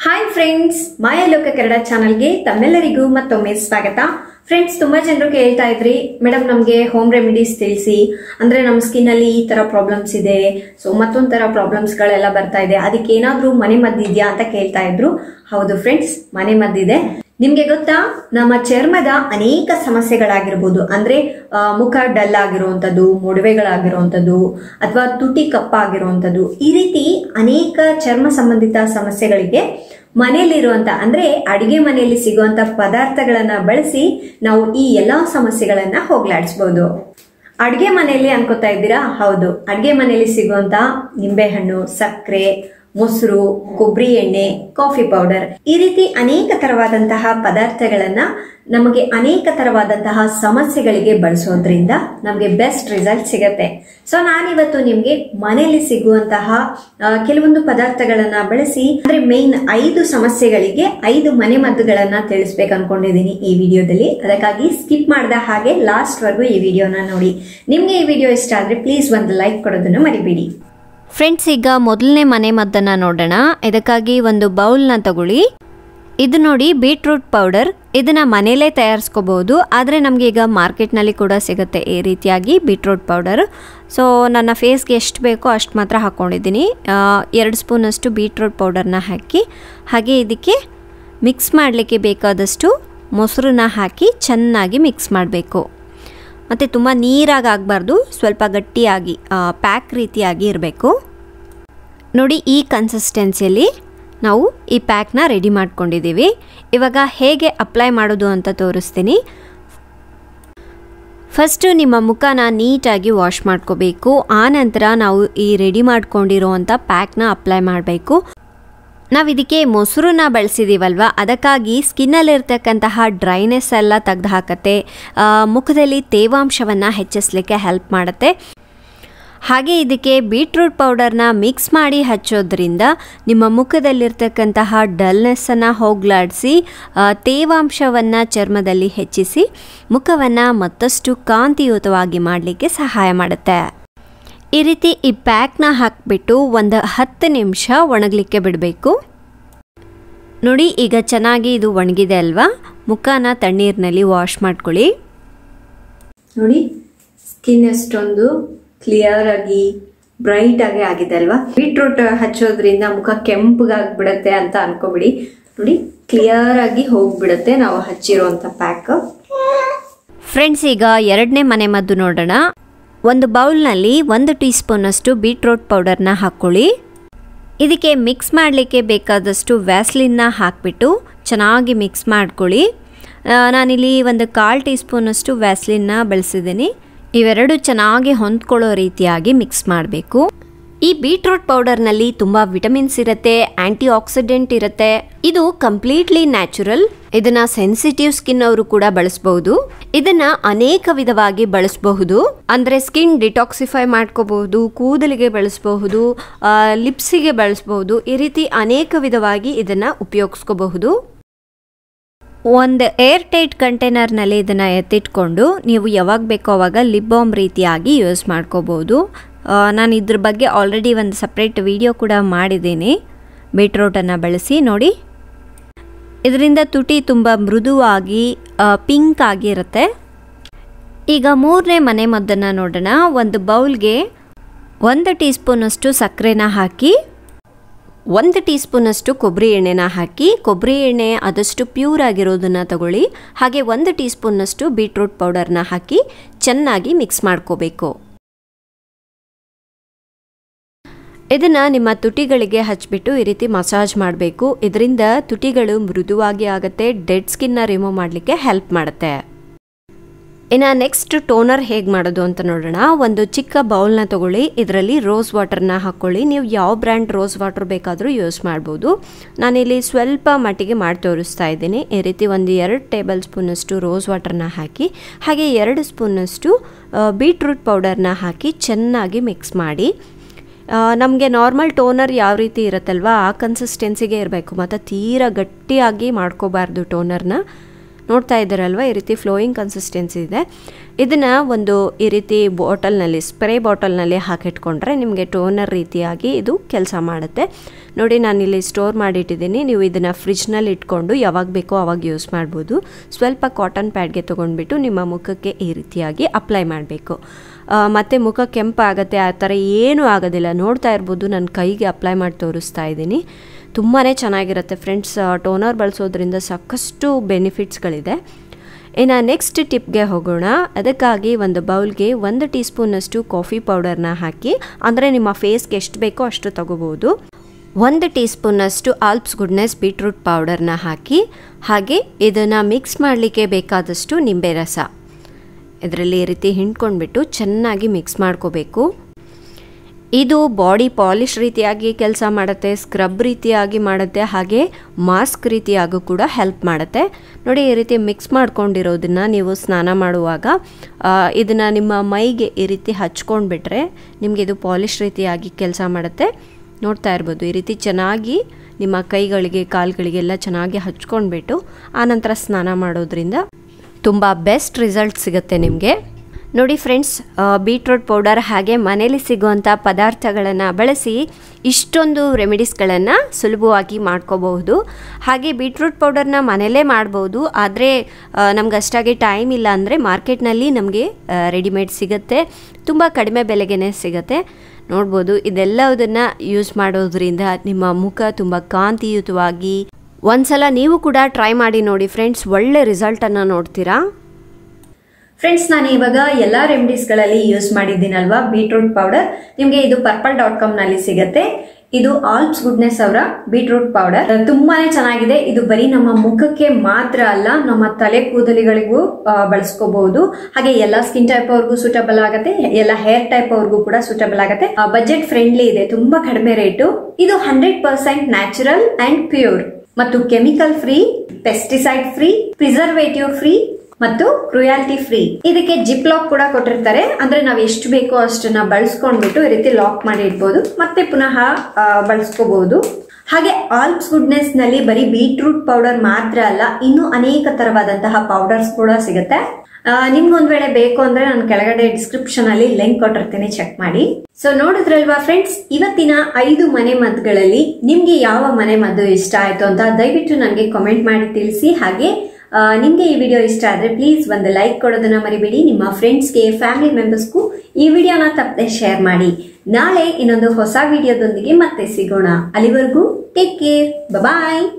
hi friends ಮಾಯಾಲೋಕ Kannada ಚಾನಲ್ಗೆ ತಮ್ಮೆಲ್ಲರಿಗೂ ಮತ್ತೊಮ್ಮೆ ಸ್ವಾಗತ ಫ್ರೆಂಡ್ಸ್ ತುಂಬಾ ಜನರು ಕೇಳ್ತಾ ಇದ್ರಿ ಮೇಡಮ್ ನಮಗೆ ಹೋಮ್ ರೆಮಿಡೀಸ್ ತಿಳಿಸಿ ಅಂದ್ರೆ ನಮ್ಮ ಸ್ಕಿನ್ ಅಲ್ಲಿ ಈ ತರ ಪ್ರಾಬ್ಲಮ್ಸ್ ಇದೆ ಸೊ ಮತ್ತೊಂದ್ ತರ ಪ್ರಾಬ್ಲಮ್ಸ್ ಗಳೆಲ್ಲ ಬರ್ತಾ ಇದೆ ಅದಕ್ಕೆ ಏನಾದ್ರೂ ಮನೆ ಮದ್ದಿದ್ಯಾ ಅಂತ ಕೇಳ್ತಾ ಇದ್ರು ಹೌದು ಫ್ರೆಂಡ್ಸ್ ಮನೆ ಮದ್ದಿದೆ ನಿಮ್ಗೆ ಗೊತ್ತಾ ನಮ್ಮ ಚರ್ಮದ ಅನೇಕ ಸಮಸ್ಯೆಗಳಾಗಿರ್ಬೋದು ಅಂದ್ರೆ ಆ, ಮುಖ ಡಲ್ ಆಗಿರುವಂಥದ್ದು ಮೊಡವೆಗಳಾಗಿರುವಂಥದ್ದು ಅಥವಾ ತುಟಿ ಕಪ್ಪಾಗಿರುವಂಥದ್ದು ಈ ರೀತಿ ಅನೇಕ ಚರ್ಮ ಸಂಬಂಧಿತ ಸಮಸ್ಯೆಗಳಿಗೆ ಮನೆಯಲ್ಲಿರುವಂತ ಅಂದ್ರೆ ಅಡಿಗೆ ಮನೆಯಲ್ಲಿ ಸಿಗುವಂತ ಪದಾರ್ಥಗಳನ್ನ ಬಳಸಿ ನಾವು ಈ ಎಲ್ಲಾ ಸಮಸ್ಯೆಗಳನ್ನ ಹೋಗ್ಲಾಡಿಸಬಹುದು ಅಡ್ಗೆ ಮನೆಯಲ್ಲಿ ಅನ್ಕೋತಾ ಇದ್ದೀರಾ ಹೌದು ಅಡ್ಗೆ ಮನೆಯಲ್ಲಿ ಸಿಗುವಂತ ನಿಂಬೆಹಣ್ಣು ಸಕ್ಕರೆ ಮೊಸರು ಕೊಬ್ಬರಿ ಎಣ್ಣೆ ಕಾಫಿ ಪೌಡರ್ ಈ ರೀತಿ ಅನೇಕ ತರವಾದಂತಹ ಪದಾರ್ಥಗಳನ್ನ ನಮಗೆ ಅನೇಕ ತರವಾದಂತಹ ಸಮಸ್ಯೆಗಳಿಗೆ ಬಳಸೋದ್ರಿಂದ ನಮಗೆ ಬೆಸ್ಟ್ ರಿಸಲ್ಟ್ ಸಿಗತ್ತೆ ಸೊ ನಾನಿವತ್ತು ನಿಮ್ಗೆ ಮನೆಯಲ್ಲಿ ಸಿಗುವಂತಹ ಆ, ಕೆಲವೊಂದು ಪದಾರ್ಥಗಳನ್ನ ಬಳಸಿ ಅಂದ್ರೆ ಮೇನ್ ಐದು ಸಮಸ್ಯೆಗಳಿಗೆ ಐದು ಮನೆ ಮದ್ದುಗಳನ್ನ ತಿಳಿಸ್ಬೇಕು ಅನ್ಕೊಂಡಿದ್ದೀನಿ ಈ ವಿಡಿಯೋದಲ್ಲಿ ಅದಕ್ಕಾಗಿ ಸ್ಕಿಪ್ ಮಾಡದ ಹಾಗೆ ಲಾಸ್ಟ್ ವರ್ಗು ಈ ವಿಡಿಯೋನ ನೋಡಿ ನಿಮ್ಗೆ ಈ ವಿಡಿಯೋ ಇಷ್ಟ ಆದ್ರೆ ಪ್ಲೀಸ್ ಒಂದು ಲೈಕ್ ಕೊಡೋದನ್ನು ಮರಿಬೇಡಿ ಫ್ರೆಂಡ್ಸ್ ಈಗ ಮೊದಲನೇ ಮನೆ ಮದ್ದನ್ನು ನೋಡೋಣ ಇದಕ್ಕಾಗಿ ಒಂದು ಬೌಲ್ನ ತಗೊಳ್ಳಿ ಇದು ನೋಡಿ ಬೀಟ್ರೂಟ್ ಪೌಡರ್ ಇದನ್ನು ಮನೇಲೇ ತಯಾರಿಸ್ಕೋಬಹುದು ಆದರೆ ನಮಗೆ ಈಗ ಮಾರ್ಕೆಟ್ನಲ್ಲಿ ಕೂಡ ಸಿಗುತ್ತೆ ಈ ರೀತಿಯಾಗಿ ಬೀಟ್ರೂಟ್ ಪೌಡರ್ ಸೊ ನನ್ನ ಫೇಸ್ಗೆ ಎಷ್ಟು ಬೇಕೋ ಅಷ್ಟು ಮಾತ್ರ ಹಾಕ್ಕೊಂಡಿದ್ದೀನಿ ಆ, ಎರಡು ಸ್ಪೂನಷ್ಟು ಬೀಟ್ರೂಟ್ ಪೌಡರ್ನ ಹಾಕಿ ಹಾಗೆ ಇದಕ್ಕೆ ಮಿಕ್ಸ್ ಮಾಡಲಿಕ್ಕೆ ಬೇಕಾದಷ್ಟು ಮೊಸರನ್ನ ಹಾಕಿ ಚೆನ್ನಾಗಿ ಮಿಕ್ಸ್ ಮಾಡಬೇಕು ಮತ್ತು ತುಂಬ ನೀರಾಗಿ ಆಗಬಾರ್ದು ಸ್ವಲ್ಪ ಗಟ್ಟಿಯಾಗಿ ಪ್ಯಾಕ್ ರೀತಿಯಾಗಿ ಇರಬೇಕು ನೋಡಿ ಈ ಕನ್ಸಿಸ್ಟೆನ್ಸಿಯಲ್ಲಿ ನಾವು ಈ ಪ್ಯಾಕ್ನ ರೆಡಿ ಮಾಡ್ಕೊಂಡಿದ್ದೀವಿ ಇವಾಗ ಹೇಗೆ ಅಪ್ಲೈ ಮಾಡೋದು ಅಂತ ತೋರಿಸ್ತೀನಿ ಫಸ್ಟು ನಿಮ್ಮ ಮುಖನ ನೀಟಾಗಿ ವಾಶ್ ಮಾಡ್ಕೋಬೇಕು ಆನಂತರ ನಾವು ಈ ರೆಡಿ ಮಾಡ್ಕೊಂಡಿರೋವಂಥ ಪ್ಯಾಕ್ನ ಅಪ್ಲೈ ಮಾಡಬೇಕು ನಾವು ಇದಕ್ಕೆ ಮೊಸರನ್ನ ಬಳಸಿದ್ದೀವಲ್ವ ಅದಕ್ಕಾಗಿ ಸ್ಕಿನ್ನಲ್ಲಿರ್ತಕ್ಕಂತಹ ಡ್ರೈನೆಸ್ ಎಲ್ಲ ತೆಗೆದು ಹಾಕತ್ತೆ ಆ, ಮುಖದಲ್ಲಿ ತೇವಾಂಶವನ್ನು ಹೆಚ್ಚಿಸ್ಲಿಕ್ಕೆ ಹೆಲ್ಪ್ ಮಾಡುತ್ತೆ ಹಾಗೆ ಇದಕ್ಕೆ ಬೀಟ್ರೂಟ್ ಪೌಡರ್ನ ಮಿಕ್ಸ್ ಮಾಡಿ ಹಚ್ಚೋದ್ರಿಂದ ನಿಮ್ಮ ಮುಖದಲ್ಲಿರ್ತಕ್ಕಂತಹ ಡಲ್ನೆಸ್ಸನ್ನು ಹೋಗ್ಲಾಡಿಸಿ ತೇವಾಂಶವನ್ನು ಚರ್ಮದಲ್ಲಿ ಹೆಚ್ಚಿಸಿ ಮುಖವನ್ನು ಮತ್ತಷ್ಟು ಕಾಂತಿಯುತವಾಗಿ ಮಾಡಲಿಕ್ಕೆ ಸಹಾಯ ಮಾಡುತ್ತೆ ಈ ರೀತಿ ಈ ಪ್ಯಾಕ್ನ ಹಾಕಿಬಿಟ್ಟು ಒಂದು ಹತ್ತು ನಿಮಿಷ ಒಣಗಲಿಕ್ಕೆ ಬಿಡಬೇಕು ನೋಡಿ ಈಗ ಚೆನ್ನಾಗಿ ಇದು ಒಣಗಿದೆ ಅಲ್ವಾ ಮುಖನ ತಣ್ಣೀರಿನಲ್ಲಿ ವಾಶ್ ಮಾಡ್ಕೊಳ್ಳಿ ನೋಡಿ ಸ್ಕಿನ್ ಎಷ್ಟೊಂದು ಕ್ಲಿಯರ್ ಆಗಿ ಬ್ರೈಟ್ ಆಗಿ ಆಗಿದೆ ಅಲ್ವಾ ಬೀಟ್ರೂಟ್ ಹಚ್ಚೋದ್ರಿಂದ ಮುಖ ಕೆಂಪಗಾಗ್ಬಿಡತ್ತೆ ಅಂತ ಅನ್ಕೋಬಿಡಿ ನೋಡಿ ಕ್ಲಿಯರ್ ಆಗಿ ಹೋಗ್ಬಿಡತ್ತೆ ನಾವು ಹಚ್ಚಿರುವಂತ ಪ್ಯಾಕ್ ಫ್ರೆಂಡ್ಸ್ ಈಗ ಎರಡನೇ ಮನೆ ಮದ್ದು ನೋಡೋಣ ಒಂದು ಬೌಲ್ನಲ್ಲಿ ಒಂದು ಟೀ ಸ್ಪೂನಷ್ಟು ಬೀಟ್ರೋಟ್ ಪೌಡರ್ನ ಹಾಕ್ಕೊಳ್ಳಿ ಇದಕ್ಕೆ ಮಿಕ್ಸ್ ಮಾಡಲಿಕ್ಕೆ ಬೇಕಾದಷ್ಟು ವ್ಯಾಸ್ಲಿನ್ನ ಹಾಕಿಬಿಟ್ಟು ಚೆನ್ನಾಗಿ ಮಿಕ್ಸ್ ಮಾಡ್ಕೊಳ್ಳಿ ಆ, ನಾನಿಲ್ಲಿ ಒಂದು ಕಾಲು ಟೀ ಸ್ಪೂನಷ್ಟು ವ್ಯಾಸ್ಲಿನ್ನ ಬಳಸಿದ್ದೀನಿ ಇವೆರಡು ಚೆನ್ನಾಗಿ ಹೊಂದ್ಕೊಳ್ಳೋ ರೀತಿಯಾಗಿ ಮಿಕ್ಸ್ ಮಾಡಬೇಕು ಈ ಬೀಟ್ರೂಟ್ ಪೌಡರ್ನಲ್ಲಿ ತುಂಬ ವಿಟಮಿನ್ಸ್ ಇರುತ್ತೆ ಆಂಟಿ ಆಕ್ಸಿಡೆಂಟ್ ಇರುತ್ತೆ ಇದು ಕಂಪ್ಲೀಟ್ಲಿ ನ್ಯಾಚುರಲ್ ಇದನ್ನ ಸೆನ್ಸಿಟಿವ್ ಸ್ಕಿನ್ ಅವರು ಕೂಡ ಬಳಸಬಹುದು ಇದನ್ನ ಅನೇಕ ವಿಧವಾಗಿ ಬಳಸಬಹುದು ಅಂದ್ರೆ ಸ್ಕಿನ್ ಡಿಟಾಕ್ಸಿಫೈ ಮಾಡ್ಕೋಬಹುದು ಕೂದಲಿಗೆ ಬಳಸಬಹುದು ಲಿಪ್ಸಿಗೆ ಬಳಸಬಹುದು ಈ ರೀತಿ ಅನೇಕ ವಿಧವಾಗಿ ಇದನ್ನ ಉಪಯೋಗಿಸ್ಕೋಬಹುದು ಒಂದು ಏರ್ ಟೈಟ್ ಕಂಟೈನರ್ನಲ್ಲಿ ಇದನ್ನು ಎತ್ತಿಟ್ಕೊಂಡು ನೀವು ಯಾವಾಗ ಬೇಕೋ ಅವಾಗ ಲಿಪ್ ಬಾಮ್ ರೀತಿಯಾಗಿ ಯೂಸ್ ಮಾಡ್ಕೋಬೋದು ಆ, ನಾನು ಇದ್ರ ಬಗ್ಗೆ ಆಲ್ರೆಡಿ ಒಂದು ಸಪ್ರೇಟ್ ವಿಡಿಯೋ ಕೂಡ ಮಾಡಿದ್ದೀನಿ ಬೀಟ್ರೋಟನ್ನು ಬಳಸಿ ನೋಡಿ ಇದರಿಂದ ತುಟಿ ತುಂಬ ಮೃದುವಾಗಿ ಪಿಂಕ್ ಆಗಿರುತ್ತೆ ಈಗ ಮೂರನೇ ಮನೆ ಮದ್ದನ್ನು ನೋಡೋಣ ಒಂದು ಬೌಲ್ಗೆ ಒಂದು ಟೀ ಸ್ಪೂನಷ್ಟು ಸಕ್ಕರೆನ ಹಾಕಿ ಒಂದು ಟೀ ಸ್ಪೂನಷ್ಟು ಕೊಬ್ಬರಿ ಎಣ್ಣೆನ ಹಾಕಿ ಕೊಬ್ಬರಿ ಎಣ್ಣೆ ಆದಷ್ಟು ಪ್ಯೂರ್ ಆಗಿರೋದನ್ನು ತಗೊಳ್ಳಿ ಹಾಗೆ ಒಂದು ಟೀ ಸ್ಪೂನಷ್ಟು ಬೀಟ್ರೂಟ್ ಪೌಡರ್ನ ಹಾಕಿ ಚೆನ್ನಾಗಿ ಮಿಕ್ಸ್ ಮಾಡ್ಕೋಬೇಕು ಇದನ್ನು ನಿಮ್ಮ ತುಟಿಗಳಿಗೆ ಹಚ್ಬಿಟ್ಟು ಈ ರೀತಿ ಮಸಾಜ್ ಮಾಡಬೇಕು ಇದರಿಂದ ತುಟಿಗಳು ಮೃದುವಾಗಿ ಆಗುತ್ತೆ ಡೆಡ್ ಸ್ಕಿನ್ನ ರಿಮೂವ್ ಮಾಡಲಿಕ್ಕೆ ಹೆಲ್ಪ್ ಮಾಡುತ್ತೆ ಇನ್ನು ನೆಕ್ಸ್ಟ್ ಟೋನರ್ ಹೇಗೆ ಮಾಡೋದು ಅಂತ ನೋಡೋಣ ಒಂದು ಚಿಕ್ಕ ಬೌಲ್ನ ತಗೊಳ್ಳಿ ಇದರಲ್ಲಿ ರೋಸ್ ವಾಟರ್ನ ಹಾಕ್ಕೊಳ್ಳಿ ನೀವು ಯಾವ ಬ್ರ್ಯಾಂಡ್ ರೋಸ್ ವಾಟರ್ ಬೇಕಾದರೂ ಯೂಸ್ ಮಾಡ್ಬೋದು ನಾನಿಲ್ಲಿ ಸ್ವಲ್ಪ ಮಟ್ಟಿಗೆ ಮಾಡಿ ತೋರಿಸ್ತಾ ಇದ್ದೀನಿ ಈ ರೀತಿ ಒಂದು ಎರಡು ಟೇಬಲ್ ಸ್ಪೂನಷ್ಟು ರೋಸ್ ವಾಟರ್ನ ಹಾಕಿ ಹಾಗೆ ಎರಡು ಸ್ಪೂನಷ್ಟು ಬೀಟ್ರೂಟ್ ಪೌಡರ್ನ ಹಾಕಿ ಚೆನ್ನಾಗಿ ಮಿಕ್ಸ್ ಮಾಡಿ ನಮಗೆ ನಾರ್ಮಲ್ ಟೋನರ್ ಯಾವ ರೀತಿ ಇರುತ್ತಲ್ವ ಆ ಕನ್ಸಿಸ್ಟೆನ್ಸಿಗೆ ಇರಬೇಕು ಮತ್ತು ತೀರಾ ಗಟ್ಟಿಯಾಗಿ ಮಾಡ್ಕೋಬಾರ್ದು ಟೋನರ್ನ ನೋಡ್ತಾ ಇದ್ದೀರಲ್ವ ಈ ರೀತಿ ಫ್ಲೋಯಿಂಗ್ ಕನ್ಸಿಸ್ಟೆನ್ಸಿ ಇದೆ ಇದನ್ನು ಒಂದು ಈ ರೀತಿ ಬಾಟಲ್ನಲ್ಲಿ ಸ್ಪ್ರೇ ಬಾಟಲ್ನಲ್ಲಿ ಹಾಕಿಟ್ಕೊಂಡ್ರೆ ನಿಮಗೆ ಟೋನರ್ ರೀತಿಯಾಗಿ ಇದು ಕೆಲಸ ಮಾಡುತ್ತೆ ನೋಡಿ ನಾನಿಲ್ಲಿ ಸ್ಟೋರ್ ಮಾಡಿಟ್ಟಿದ್ದೀನಿ ನೀವು ಇದನ್ನು ಫ್ರಿಜ್ನಲ್ಲಿ ಇಟ್ಕೊಂಡು ಯಾವಾಗ ಬೇಕೋ ಆವಾಗ ಯೂಸ್ ಮಾಡ್ಬೋದು ಸ್ವಲ್ಪ ಕಾಟನ್ ಪ್ಯಾಡ್ಗೆ ತೊಗೊಂಡ್ಬಿಟ್ಟು ನಿಮ್ಮ ಮುಖಕ್ಕೆ ಈ ರೀತಿಯಾಗಿ ಅಪ್ಲೈ ಮಾಡಬೇಕು ಮತ್ತು ಮುಖ ಕೆಂಪಾಗುತ್ತೆ ಆ ಥರ ಏನೂ ಆಗೋದಿಲ್ಲ ನೋಡ್ತಾ ಇರ್ಬೋದು ನನ್ನ ಕೈಗೆ ಅಪ್ಲೈ ಮಾಡಿ ತೋರಿಸ್ತಾ ಇದ್ದೀನಿ ತುಂಬಾ ಚೆನ್ನಾಗಿರುತ್ತೆ ಫ್ರೆಂಡ್ಸ್ ಟೋನರ್ ಬಳಸೋದ್ರಿಂದ ಸಾಕಷ್ಟು ಬೆನಿಫಿಟ್ಸ್ಗಳಿದೆ ಇನ್ನು ನೆಕ್ಸ್ಟ್ ಟಿಪ್ಗೆ ಹೋಗೋಣ ಅದಕ್ಕಾಗಿ ಒಂದು ಬೌಲ್ಗೆ ಒಂದು ಟೀ ಸ್ಪೂನಷ್ಟು ಕಾಫಿ ಪೌಡರ್ನ ಹಾಕಿ ಅಂದರೆ ನಿಮ್ಮ ಫೇಸ್ಗೆ ಎಷ್ಟು ಬೇಕೋ ಅಷ್ಟು ತಗೋಬೋದು ಒಂದು ಟೀ ಸ್ಪೂನಷ್ಟು ಆಲ್ಪ್ಸ್ ಗುಡ್ನೆಸ್ ಬೀಟ್ರೂಟ್ ಪೌಡರ್ನ ಹಾಕಿ ಹಾಗೆ ಇದನ್ನು ಮಿಕ್ಸ್ ಮಾಡಲಿಕ್ಕೆ ಬೇಕಾದಷ್ಟು ನಿಂಬೆ ರಸ ಇದರಲ್ಲಿ ಈ ರೀತಿ ಹಿಂಡ್ಕೊಂಡ್ಬಿಟ್ಟು ಚೆನ್ನಾಗಿ ಮಿಕ್ಸ್ ಮಾಡ್ಕೋಬೇಕು ಇದು ಬಾಡಿ ಪಾಲಿಶ್ ರೀತಿಯಾಗಿ ಕೆಲಸ ಮಾಡುತ್ತೆ ಸ್ಕ್ರಬ್ ರೀತಿಯಾಗಿ ಮಾಡುತ್ತೆ ಹಾಗೆ ಮಾಸ್ಕ್ ರೀತಿಯಾಗೂ ಕೂಡ ಹೆಲ್ಪ್ ಮಾಡುತ್ತೆ ನೋಡಿ ಈ ರೀತಿ ಮಿಕ್ಸ್ ಮಾಡ್ಕೊಂಡಿರೋದನ್ನು ನೀವು ಸ್ನಾನ ಮಾಡುವಾಗ ಇದನ್ನು ನಿಮ್ಮ ಮೈಗೆ ಈ ರೀತಿ ಹಚ್ಕೊಂಡ್ಬಿಟ್ರೆ ನಿಮಗೆ ಇದು ಪಾಲಿಶ್ ರೀತಿಯಾಗಿ ಕೆಲಸ ಮಾಡುತ್ತೆ ನೋಡ್ತಾ ಇರ್ಬೋದು ಈ ರೀತಿ ಚೆನ್ನಾಗಿ ನಿಮ್ಮ ಕೈಗಳಿಗೆ ಕಾಲುಗಳಿಗೆಲ್ಲ ಚೆನ್ನಾಗಿ ಹಚ್ಕೊಂಡ್ಬಿಟ್ಟು ಆನಂತರ ಸ್ನಾನ ಮಾಡೋದ್ರಿಂದ ತುಂಬ ಬೆಸ್ಟ್ ರಿಸಲ್ಟ್ ಸಿಗುತ್ತೆ ನಿಮಗೆ ನೋಡಿ ಫ್ರೆಂಡ್ಸ್ ಬೀಟ್ರೂಟ್ ಪೌಡರ್ ಹಾಗೆ ಮನೇಲಿ ಸಿಗುವಂಥ ಪದಾರ್ಥಗಳನ್ನು ಬಳಸಿ ಇಷ್ಟೊಂದು ರೆಮಿಡೀಸ್ಗಳನ್ನು ಸುಲಭವಾಗಿ ಮಾಡ್ಕೋಬಹುದು ಹಾಗೆ ಬೀಟ್ರೂಟ್ ಪೌಡರ್ನ ಮನೇಲೇ ಮಾಡ್ಬೋದು ಆದರೆ ನಮ್ಗೆ ಅಷ್ಟಾಗಿ ಟೈಮ್ ಇಲ್ಲ ಅಂದರೆ ಮಾರ್ಕೆಟ್ನಲ್ಲಿ ನಮಗೆ ರೆಡಿಮೇಡ್ ಸಿಗುತ್ತೆ ತುಂಬ ಕಡಿಮೆ ಬೆಲೆಗೆ ಸಿಗುತ್ತೆ ನೋಡ್ಬೋದು ಇದೆಲ್ಲದನ್ನು ಯೂಸ್ ಮಾಡೋದ್ರಿಂದ ನಿಮ್ಮ ಮುಖ ತುಂಬ ಕಾಂತಿಯುತವಾಗಿ ಒಂದ್ಸಲ ನೀವು ಕೂಡ ಟ್ರೈ ಮಾಡಿ ನೋಡಿ ಫ್ರೆಂಡ್ಸ್ ಒಳ್ಳೆ ರಿಸಲ್ಟನ್ನು ನೋಡ್ತೀರಾ ಫ್ರೆಂಡ್ಸ್ ನಾನು ಇವಾಗ ಎಲ್ಲಾ ರೆಮಿಡೀಸ್ಗಳಲ್ಲಿ ಯೂಸ್ ಮಾಡಿದ್ದೀನಲ್ವಾ ಬೀಟ್ರೂಟ್ ಪೌಡರ್ ನಿಮಗೆ ಇದು ಪರ್ಪಲ್ ಡಾಟ್ ಕಾಮ್ ನಲ್ಲಿ ಸಿಗತ್ತೆ ಇದು ಆಲ್ಪ್ಸ್ ಗುಡ್ನೆಸ್ ಅವರ ಬೀಟ್ರೂಟ್ ಪೌಡರ್ ತುಂಬಾನೇ ಚೆನ್ನಾಗಿದೆ ಇದು ಬರೀ ನಮ್ಮ ಮುಖಕ್ಕೆ ಮಾತ್ರ ಅಲ್ಲ ನಮ್ಮ ತಲೆ ಕೂದಲಿಗಳಿಗೂ ಬಳಸ್ಕೋಬಹುದು ಹಾಗೆ ಎಲ್ಲಾ ಸ್ಕಿನ್ ಟೈಪ್ ಅವ್ರಿಗೂ ಸೂಟಬಲ್ ಆಗುತ್ತೆ ಎಲ್ಲ ಹೇರ್ ಟೈಪ್ ಅವ್ರಿಗೂ ಕೂಡ ಸೂಟಬಲ್ ಆಗುತ್ತೆ ಬಜೆಟ್ ಫ್ರೆಂಡ್ಲಿ ಇದೆ ತುಂಬಾ ಕಡಿಮೆ ರೇಟು ಇದು hundred percent natural and pure ಮತ್ತು chemical free pesticide free preservative free ಮತ್ತು ಕ್ರುಯಾಲಿಟಿ ಫ್ರೀ ಇದಕ್ಕೆ ಜಿಪ್ ಲಾಕ್ ಕೂಡ ಕೊಟ್ಟಿರ್ತಾರೆ ಅಂದ್ರೆ ನಾವು ಎಷ್ಟು ಬೇಕೋ ಅಷ್ಟನ್ನ ಬಳಸ್ಕೊಂಡ್ಬಿಟ್ಟು ಈ ರೀತಿ ಲಾಕ್ ಮಾಡಿ ಇಡ್ಬೋದು ಮತ್ತೆ ಪುನಃ ಬಳಸ್ಕೋಬಹುದು ಹಾಗೆ ಆಲ್ಪ್ಸ್ ಗುಡ್ನೆಸ್ ನಲ್ಲಿ ಬರೀ ಬೀಟ್ರೂಟ್ ಪೌಡರ್ ಮಾತ್ರ ಅಲ್ಲ ಇನ್ನು ಅನೇಕ ತರವಾದಂತಹ ಪೌಡರ್ಸ್ ಕೂಡ ಸಿಗುತ್ತೆ ನಿಮ್ಗೊಂದ್ ವೇಳೆ ಬೇಕು ಅಂದ್ರೆ ನಾನು ಕೆಳಗಡೆ ಡಿಸ್ಕ್ರಿಪ್ಷನ್ ಅಲ್ಲಿ ಲಿಂಕ್ ಕೊಟ್ಟಿರ್ತೀನಿ ಚೆಕ್ ಮಾಡಿ ಸೊ ನೋಡಿದ್ರಲ್ವಾ ಫ್ರೆಂಡ್ಸ್ ಇವತ್ತಿನ ಐದು ಮನೆ ಮದ್ದುಗಳಲ್ಲಿ ನಿಮ್ಗೆ ಯಾವ ಮನೆ ಮದ್ದು ಇಷ್ಟ ಆಯ್ತು ಅಂತ ದಯವಿಟ್ಟು ನನಗೆ ಕಾಮೆಂಟ್ ಮಾಡಿ ತಿಳಿಸಿ ಹಾಗೆ ನಿಮಗೆ ಈ ವಿಡಿಯೋ ಇಷ್ಟ ಆದರೆ ಪ್ಲೀಸ್ ಒಂದು ಲೈಕ್ ಕೊಡೋದನ್ನ ಮರಿಬೇಡಿ ನಿಮ್ಮ ಫ್ರೆಂಡ್ಸ್ಗೆ ಫ್ಯಾಮಿಲಿ ಮೆಂಬರ್ಸ್ಗೂ ಈ ವಿಡಿಯೋನ ತಪ್ಪದೆ ಶೇರ್ ಮಾಡಿ ನಾಳೆ ಇನ್ನೊಂದು ಹೊಸ ವಿಡಿಯೋದೊಂದಿಗೆ ಮತ್ತೆ ಸಿಗೋಣ ಅಲ್ಲಿವರೆಗೂ ಟೇಕ್ ಕೇರ್ ಬಾಯ್